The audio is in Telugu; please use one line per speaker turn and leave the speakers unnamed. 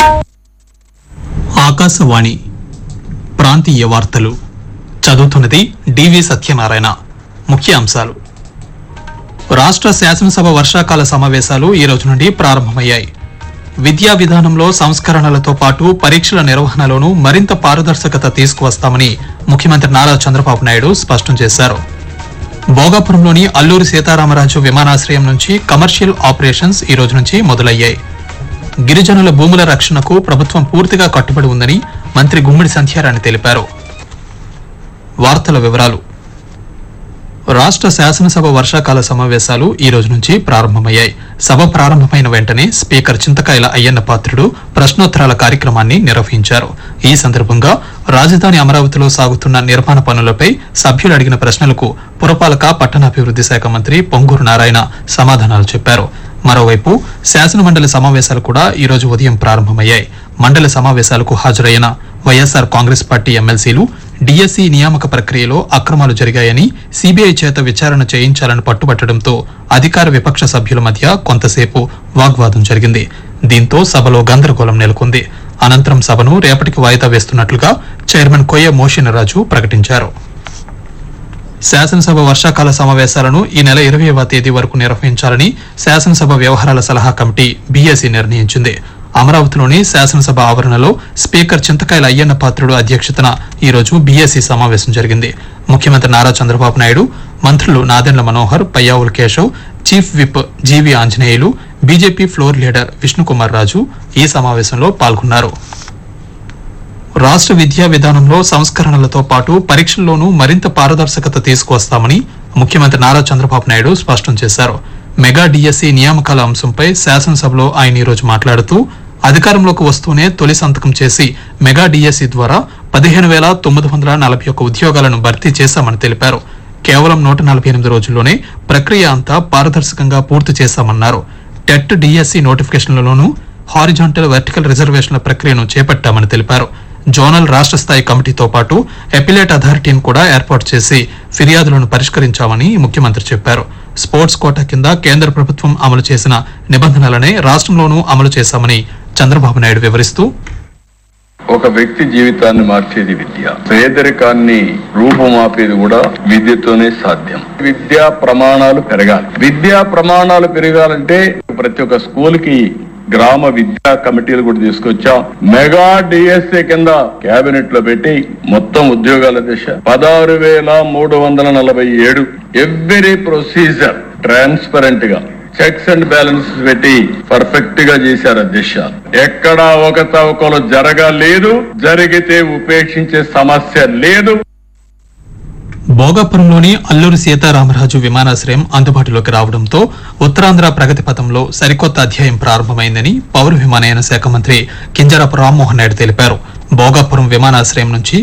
ఆకాశవాణి ప్రాంతీయ వార్తలు చదువుతున్నది డివి సత్యనారాయణ ముఖ్య అంశాలు రాష్ట్ర శాసనసభ వర్షాకాల సమావేశాలు ఈ రోజు నుండి ప్రారంభమయ్యాయి విద్యా విధానంలో సంస్కరణలతో పాటు పరీక్షల నిర్వహణలోనూ మరింత పారదర్శకత తీసుకువస్తామని ముఖ్యమంత్రి నారా చంద్రబాబు నాయుడు స్పష్టం చేశారు భోగాపురంలోని అల్లూరి సీతారామరాజు విమానాశ్రయం నుంచి కమర్షియల్ ఆపరేషన్స్ ఈ రోజు నుంచి మొదలయ్యాయి గిరిజనుల భూముల రక్షణకు ప్రభుత్వం పూర్తిగా కట్టుబడి ఉందని మంత్రి గుమ్మడి సంధ్యారాణి తెలిపారు వార్తల వివరాలు రాష్ట్ర శాసనసభ వర్షాకాల సమావేశాలు ఈ రోజు నుంచి ప్రారంభమయ్యాయి సభ ప్రారంభమైన వెంటనే స్పీకర్ చింతకాయల అయ్యన్న పాత్రుడు ప్రశ్నోత్తరాల కార్యక్రమాన్ని నిర్వహించారు ఈ సందర్భంగా రాజధాని అమరావతిలో సాగుతున్న నిర్మాణ పనులపై సభ్యులు అడిగిన ప్రశ్నలకు పురపాలక పట్టణాభివృద్ధి శాఖ మంత్రి పొంగూరు నారాయణ సమాధానాలు చెప్పారు మరోవైపు శాసనమండలి సమావేశాలు కూడా ఈ రోజు ఉదయం ప్రారంభమయ్యాయి మండలి సమావేశాలకు హాజరైన వైఎస్ఆర్ కాంగ్రెస్ పార్టీ ఎమ్మెల్సీలు డిఎస్సి నియామక ప్రక్రియలో అక్రమాలు జరిగాయని సిబిఐ చేత విచారణ చేయించాలని పట్టుబట్టడంతో అధికార విపక్ష సభ్యుల మధ్య కొంతసేపు వాగ్వాదం జరిగింది దీంతో సభలో గందరగోళం నెలకొంది అనంతరం సభను రేపటికి వాయిదా వేస్తున్నట్లుగా చైర్మన్ కొయ్య మోషినరాజు ప్రకటించారు శాసనసభ వర్షాకాల సమావేశాలను ఈ నెల ఇరవైవ తేదీ వరకు నిర్వహించాలని శాసనసభ వ్యవహారాల సలహా కమిటీ బీఎస్సీ నిర్ణయించింది అమరావతిలోని శాసనసభ ఆవరణలో స్పీకర్ చింతకాయల అయ్యన్న పాత్రుడు అధ్యక్షతన ఈ రోజు బీఎస్సీ సమావేశం జరిగింది ముఖ్యమంత్రి నారా చంద్రబాబు నాయుడు మంత్రులు Nadendla Manohar Payyavula Keshav chief whip GV Anjaneyulu BJP floor leader Vishnukumar Raju ఈ సమావేశంలో పాల్గొన్నారు రాష్ట్ర విద్యా విధానంలో సంస్కరణలతో పాటు పరీక్షల్లోనూ మరింత పారదర్శకత తీసుకువస్తామని ముఖ్యమంత్రి నారా చంద్రబాబు నాయుడు స్పష్టం చేశారు మెగా డిఎస్సి నియామకాల అంశంపై శాసనసభలో ఆయన ఈరోజు మాట్లాడుతూ అధికారంలోకి వస్తూనే తొలి సంతకం చేసి మెగా డిఎస్సి ద్వారా పదిహేను వేల తొమ్మిది వందల నలభై ఒక్క ఉద్యోగాలను భర్తీ చేశామని తెలిపారు కేవలం నూట నలభై ఎనిమిది రోజుల్లోనే ప్రక్రియ అంతా పారదర్శకంగా పూర్తి చేశామన్నారు టెట్ డిఎస్సి నోటిఫికేషన్లలోనూ హారిజాంటల్ వర్టికల్ రిజర్వేషన్ల ప్రక్రియను చేపట్టామని తెలిపారు జోనల్ రాష్ట్ర స్థాయి కమిటీతో పాటు ఎపిలేట్ అథారిటీని కూడా ఏర్పాటు చేసి ఫిర్యాదులను పరిష్కరించామని ముఖ్యమంత్రి చెప్పారు స్పోర్ట్స్ కోటా కింద కేంద్ర ప్రభుత్వం అమలు చేసిన నిబంధనలనే రాష్ట్రంలోనూ అమలు చేశామని చంద్రబాబు నాయుడు వివరిస్తూ
ఒక వ్యక్తి జీవితాన్ని మార్చేది విద్య పేదరికాన్ని రూపుమాపేది కూడా విద్యతోనే సాధ్యం విద్యా ప్రమాణాలు పెరగాలి విద్యా ప్రమాణాలు పెరగాలంటే ప్రతి ఒక్క స్కూల్ కి గ్రామ విద్యా కమిటీలు కూడా తీసుకొచ్చాం మెగా డిఎస్ఏ కింద కేబినెట్ లో పెట్టి మొత్తం ఉద్యోగాల దిశ పదహారు వేల మూడు వందల నలభై ఏడు ఎవ్రీ ప్రొసీజర్ ట్రాన్స్పరెంట్ గా చెక్స్ అండ్ బ్యాలెన్స్ పెట్టి పర్ఫెక్ట్ గా చేశారు అధ్యక్ష ఎక్కడా ఒక తవకలు జరగలేదు జరిగితే ఉపేక్షించే సమస్య లేదు
భోగాపురంలోని అల్లూరి సీతారామరాజు విమానాశ్రయం అందుబాటులోకి రావడంతో ఉత్తరాంధ్ర ప్రగతి పథంలో సరికొత్త అధ్యాయం ప్రారంభమైందని పౌర విమానయాన శాఖ మంత్రి కింజరాపు రామ్మోహన్ నాయుడు తెలిపారు భోగాపురం విమానాశ్రయం నుంచి